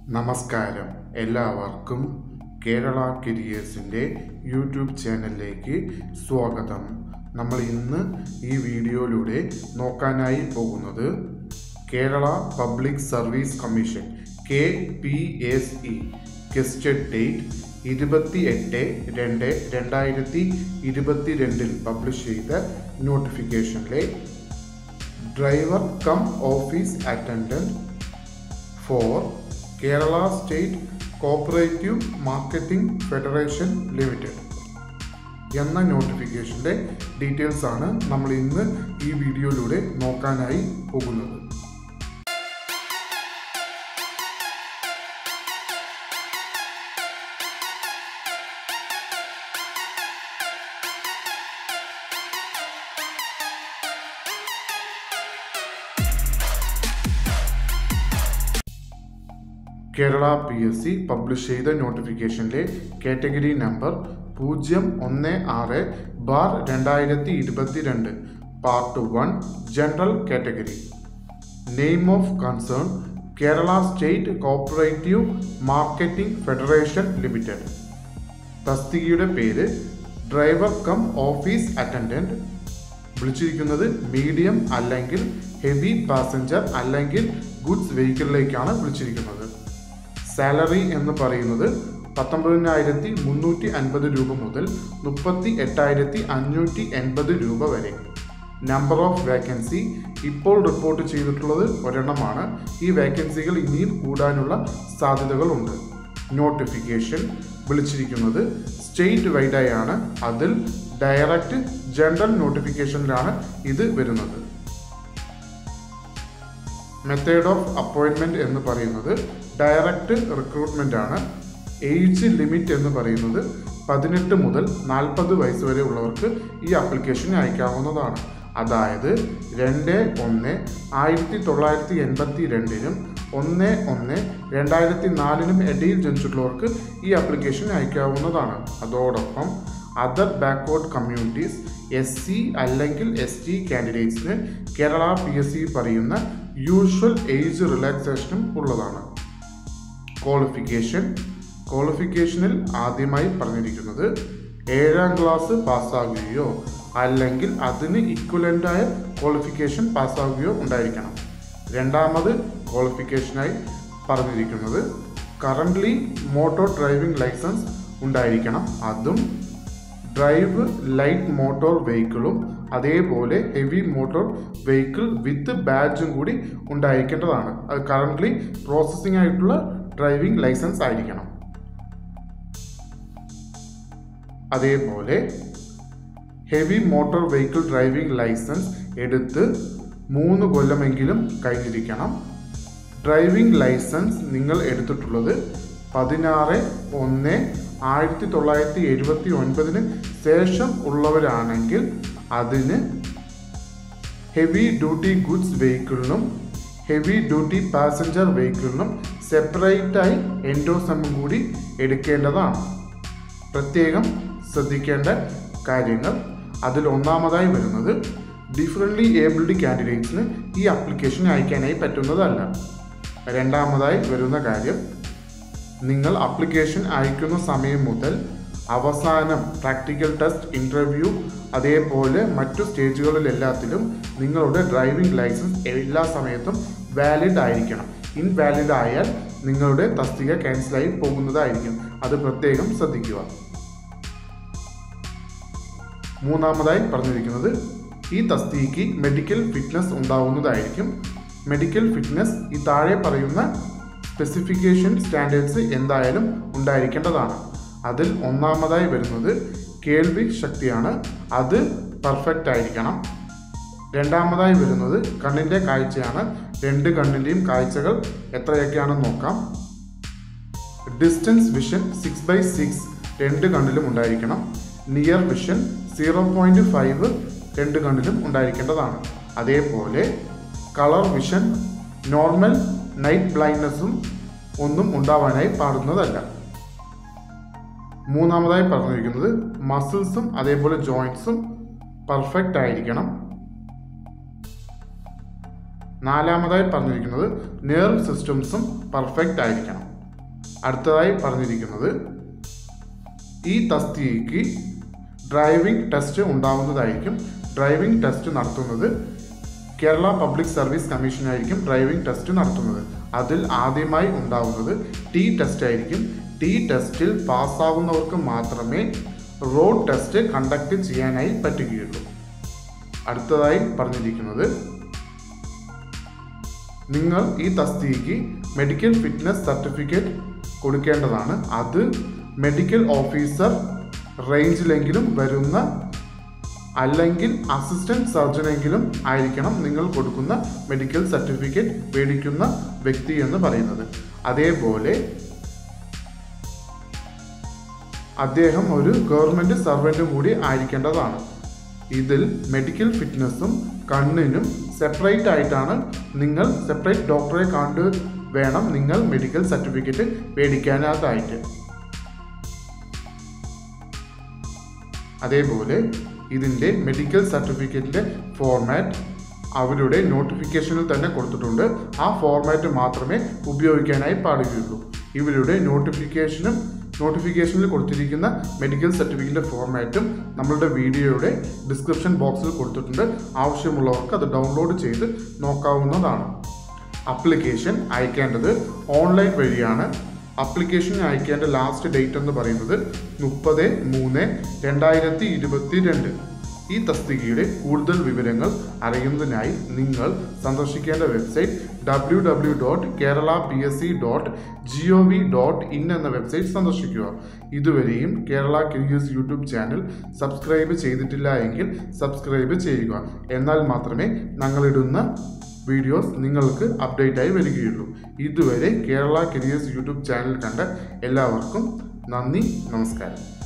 നമസ്കാരം എല്ലാവർക്കും കേരള കരിയേഴ്സിൻ്റെ യൂട്യൂബ് ചാനലിലേക്ക് സ്വാഗതം നമ്മൾ ഇന്ന് ഈ വീഡിയോയിലൂടെ നോക്കാനായി പോകുന്നത് Kerala public service commission K P S E gazetted date ഇരുപത്തി എട്ട് രണ്ട് രണ്ടായിരത്തി ഇരുപത്തി രണ്ടിൽ പബ്ലിഷ് ചെയ്ത നോട്ടിഫിക്കേഷനിലെ driver cum office attendant for Kerala state cooperative marketing federation limited എന്ന നോട്ടിഫിക്കേഷൻ്റെ ഡീറ്റെയിൽസ് ആണ് നമ്മൾ ഇന്ന് ഈ വീഡിയോയിലൂടെ നോക്കാനായി പോകുന്നത് Kerala P S C publish ചെയ്ത നോട്ടിഫിക്കേഷനിലെ കാറ്റഗറി നമ്പർ പൂജ്യം ഒന്ന് ആറ് ബാർ രണ്ടായിരത്തി ഇരുപത്തി രണ്ട് part one general category name of concern Kerala state cooperative marketing federation limited തസ്തികയുടെ പേര് ഡ്രൈവർ കം ഓഫീസ് അറ്റൻഡൻറ്റ് വിളിച്ചിരിക്കുന്നത് മീഡിയം അല്ലെങ്കിൽ ഹെവി പാസഞ്ചർ അല്ലെങ്കിൽ ഗുഡ്സ് വെഹിക്കിളിലേക്കാണ് വിളിച്ചിരിക്കുന്നത് സാലറി എന്ന് പറയുന്നത് പത്തൊമ്പതിനായിരത്തി മുന്നൂറ്റി അൻപത് രൂപ മുതൽ മുപ്പത്തി എട്ടായിരത്തി അഞ്ഞൂറ്റി എൺപത് രൂപ വരെ നമ്പർ ഓഫ് വേക്കൻസി ഇപ്പോൾ റിപ്പോർട്ട് ചെയ്തിട്ടുള്ളത് ഒരെണ്ണമാണ് ഈ വേക്കൻസികൾ ഇനിയും കൂടാനുള്ള സാധ്യതകളുണ്ട് നോട്ടിഫിക്കേഷൻ വിളിച്ചിരിക്കുന്നത് സ്റ്റേറ്റ് വൈഡായാണ് അതിൽ ഡയറക്റ്റ് ജനറൽ നോട്ടിഫിക്കേഷനിലാണ് ഇത് വരുന്നത് മെത്തേഡ് ഓഫ് അപ്പോയിൻമെൻറ്റ് എന്ന് പറയുന്നത് ഡയറക്റ്റ് റിക്രൂട്ട്മെൻ്റ് ആണ് ഏജ് ലിമിറ്റ് എന്ന് പറയുന്നത് പതിനെട്ട് മുതൽ നാൽപ്പത് വയസ്സ് വരെ ഉള്ളവർക്ക് ഈ ആപ്ലിക്കേഷൻ അയക്കാവുന്നതാണ് അതായത് രണ്ട് ഒന്ന് ആയിരത്തി തൊള്ളായിരത്തി എൺപത്തി രണ്ടിനും ഒന്ന് ഒന്ന് രണ്ടായിരത്തി നാലിനും ഇടയിൽ ജനിച്ചിട്ടുള്ളവർക്ക് ഈ ആപ്ലിക്കേഷൻ അയക്കാവുന്നതാണ് അതോടൊപ്പം other backward communities S C അല്ലെങ്കിൽ എസ് ടി കാൻഡിഡേറ്റ്സിന് കേരള പി എസ് സി പറയുന്ന യൂഷ്വൽ ഏജ് റിലാക്സേഷനും ഉള്ളതാണ് ക്വാളിഫിക്കേഷൻ ക്വാളിഫിക്കേഷനിൽ ആദ്യമായി പറഞ്ഞിരിക്കുന്നത് ഏഴാം ക്ലാസ് പാസ്സാകുകയോ അല്ലെങ്കിൽ അതിന് ഇക്വലൻ്റായ ക്വാളിഫിക്കേഷൻ പാസ്സാകുകയോ ഉണ്ടായിരിക്കണം രണ്ടാമത് ക്വാളിഫിക്കേഷനായി പറഞ്ഞിരിക്കുന്നത് കറൻ്റ്ലി മോട്ടോർ ഡ്രൈവിംഗ് ലൈസൻസ് ഉണ്ടായിരിക്കണം അതും ഡ്രൈവ് ലൈറ്റ് മോട്ടോർ വെഹിക്കിളും അതേപോലെ ഹെവി മോട്ടോർ വെഹിക്കിൾ വിത്ത് ബാഡ്ജും കൂടി ഉണ്ടായിരിക്കേണ്ടതാണ് അത് കറൻ്റ്ലി പ്രോസസ്സിംഗ് ആയിട്ടുള്ള ഡ്രൈവിംഗ് ലൈസൻസ് ആയിരിക്കണം അതേപോലെ heavy motor vehicle driving licence എടുത്ത് മൂന്ന് കൊല്ലമെങ്കിലും കഴിഞ്ഞിരിക്കണം ഡ്രൈവിംഗ് ലൈസൻസ് നിങ്ങൾ എടുത്തിട്ടുള്ളത് പതിനാറ് ഒന്ന് ആയിരത്തി തൊള്ളായിരത്തി എഴുപത്തി ഒൻപതിന് ശേഷം ഉള്ളവരാണെങ്കിൽ അതിന് ഹെവി ഡ്യൂട്ടി ഗുഡ്സ് വെഹിക്കിളിനും ഹെവി ഡ്യൂട്ടി പാസഞ്ചർ വെഹിക്കിളിനും സെപ്പറേറ്റായി എൻഡോസമ്മും കൂടി എടുക്കേണ്ടതാണ് പ്രത്യേകം ശ്രദ്ധിക്കേണ്ട കാര്യങ്ങൾ അതിൽ ഒന്നാമതായി വരുന്നത് ഡിഫറൻ്റ്ലി ഏബിൾഡ് കാൻഡിഡേറ്റ്സിന് ഈ ആപ്ലിക്കേഷൻ അയക്കാനായി പറ്റുന്നതല്ല രണ്ടാമതായി വരുന്ന കാര്യം നിങ്ങൾ ആപ്ലിക്കേഷൻ അയക്കുന്ന സമയം മുതൽ അവസാനം പ്രാക്ടിക്കൽ ടെസ്റ്റ് ഇൻ്റർവ്യൂ അതേപോലെ മറ്റു സ്റ്റേജുകളിലെല്ലാത്തിലും നിങ്ങളുടെ ഡ്രൈവിംഗ് ലൈസൻസ് എല്ലാ സമയത്തും വാലിഡ് ആയിരിക്കണം ഇൻവാലിഡ് ആയാൽ നിങ്ങളുടെ തസ്തിക ക്യാൻസലായി പോകുന്നതായിരിക്കും അത് പ്രത്യേകം ശ്രദ്ധിക്കുക മൂന്നാമതായി പറഞ്ഞിരിക്കുന്നത് ഈ തസ്തികയ്ക്ക് മെഡിക്കൽ ഫിറ്റ്നസ് ഉണ്ടാവുന്നതായിരിക്കും മെഡിക്കൽ ഫിറ്റ്നസ് ഈ താഴെ പറയുന്ന സ്പെസിഫിക്കേഷൻ സ്റ്റാൻഡേർഡ്സ് എന്തായാലും ഉണ്ടായിരിക്കേണ്ടതാണ് അതിൽ ഒന്നാമതായി വരുന്നത് കേൾവി ശക്തിയാണ് അത് പെർഫെക്റ്റ് ആയിരിക്കണം രണ്ടാമതായി വരുന്നത് കണ്ണിൻ്റെ കാഴ്ചയാണ് രണ്ട് കണ്ണിൻ്റെയും കാഴ്ചകൾ എത്രയൊക്കെയാണെന്ന് നോക്കാം distance vision six by six രണ്ട് കണ്ണിലും ഉണ്ടായിരിക്കണം near vision zero point five രണ്ട് കണ്ണിലും ഉണ്ടായിരിക്കേണ്ടതാണ് അതേപോലെ കളർ വിഷൻ നോർമൽ നൈറ്റ് ബ്ലൈൻഡ്നെസ്സും ഒന്നും ഉണ്ടാവാനായി പാടുന്നതല്ല മൂന്നാമതായി പറഞ്ഞിരിക്കുന്നത് മസിൽസും അതേപോലെ ജോയിൻസും പെർഫെക്റ്റ് ആയിരിക്കണം നാലാമതായി പറഞ്ഞിരിക്കുന്നത് നെർവ് സിസ്റ്റംസും പെർഫെക്റ്റ് ആയിരിക്കണം അടുത്തതായി പറഞ്ഞിരിക്കുന്നത് ഈ തസ്തികയ്ക്ക് ഡ്രൈവിംഗ് ടെസ്റ്റ് ഉണ്ടാവുന്നതായിരിക്കും ഡ്രൈവിംഗ് ടെസ്റ്റ് നടത്തുന്നത് കേരള പബ്ലിക് സർവീസ് കമ്മീഷനായിരിക്കും ഡ്രൈവിംഗ് ടെസ്റ്റ് നടത്തുന്നത് അതിൽ ആദ്യമായി ഉണ്ടാവുന്നത് ടി ടെസ്റ്റ് ആയിരിക്കും ടി ടെസ്റ്റിൽ പാസ്സാവുന്നവർക്ക് മാത്രമേ റോഡ് ടെസ്റ്റ് കണ്ടക്ട് ചെയ്യാനായി പറ്റുകയുള്ളൂ അടുത്തതായി പറഞ്ഞിരിക്കുന്നത് നിങ്ങൾ ഈ തസ്തികയ്ക്ക് മെഡിക്കൽ ഫിറ്റ്നസ് സർട്ടിഫിക്കറ്റ് കൊടുക്കേണ്ടതാണ് അത് മെഡിക്കൽ ഓഫീസർ റേഞ്ചിലെങ്കിലും വരുന്ന അല്ലെങ്കിൽ അസിസ്റ്റന്റ് സർജനെങ്കിലും ആയിരിക്കണം നിങ്ങൾ കൊടുക്കുന്ന മെഡിക്കൽ സർട്ടിഫിക്കറ്റ് മേടിക്കുന്ന വ്യക്തി എന്ന് പറയുന്നത് അതേപോലെ അദ്ദേഹം ഒരു ഗവൺമെൻറ് സർവൻറ്റും കൂടി ആയിരിക്കേണ്ടതാണ് ഇതിൽ മെഡിക്കൽ ഫിറ്റ്നസ്സും കണ്ണിനും സെപ്പറേറ്റ് ആയിട്ടാണ് നിങ്ങൾ സെപ്പറേറ്റ് ഡോക്ടറെ കണ്ട് വേണം നിങ്ങൾ മെഡിക്കൽ സർട്ടിഫിക്കറ്റ് മേടിക്കാനായിട്ട് അതേപോലെ ഇതിൻ്റെ മെഡിക്കൽ സർട്ടിഫിക്കറ്റിൻ്റെ ഫോർമാറ്റ് അവരുടെ നോട്ടിഫിക്കേഷനിൽ തന്നെ കൊടുത്തിട്ടുണ്ട് ആ ഫോർമാറ്റ് മാത്രമേ ഉപയോഗിക്കാനായി പാടുകയുള്ളൂ ഇവരുടെ നോട്ടിഫിക്കേഷനും നോട്ടിഫിക്കേഷനിൽ കൊടുത്തിരിക്കുന്ന മെഡിക്കൽ സർട്ടിഫിക്കറ്റിൻ്റെ ഫോർമാറ്റും നമ്മളുടെ വീഡിയോയുടെ ഡിസ്ക്രിപ്ഷൻ ബോക്സിൽ കൊടുത്തിട്ടുണ്ട് ആവശ്യമുള്ളവർക്ക് അത് ഡൗൺലോഡ് ചെയ്ത് നോക്കാവുന്നതാണ് അപ്ലിക്കേഷൻ അയക്കേണ്ടത് ഓൺലൈൻ വഴിയാണ് അപ്ലിക്കേഷൻ അയക്കേണ്ട ലാസ്റ്റ് ഡേറ്റ് എന്ന് പറയുന്നത് മുപ്പത് മൂന്ന് രണ്ടായിരത്തി ഇരുപത്തി രണ്ട് ഈ തസ്തികയുടെ കൂടുതൽ വിവരങ്ങൾ അറിയുന്നതിനായി നിങ്ങൾ സന്ദർശിക്കേണ്ട website W W dot Kerala P S C dot G O V dot in എന്ന വെബ്സൈറ്റ് സന്ദർശിക്കുക ഇതുവരെയും Kerala careers YouTube channel subscribe ചെയ്തിട്ടില്ല എങ്കിൽ സബ്സ്ക്രൈബ് ചെയ്യുക എന്നാൽ മാത്രമേ ഞങ്ങളിടുന്ന വീഡിയോസ് നിങ്ങൾക്ക് അപ്ഡേറ്റ് ആയി വരികയുള്ളൂ ഇതുവരെ കേരള കരിയേഴ്സ് യൂട്യൂബ് ചാനൽ കണ്ട എല്ലാവർക്കും നന്ദി നമസ്കാരം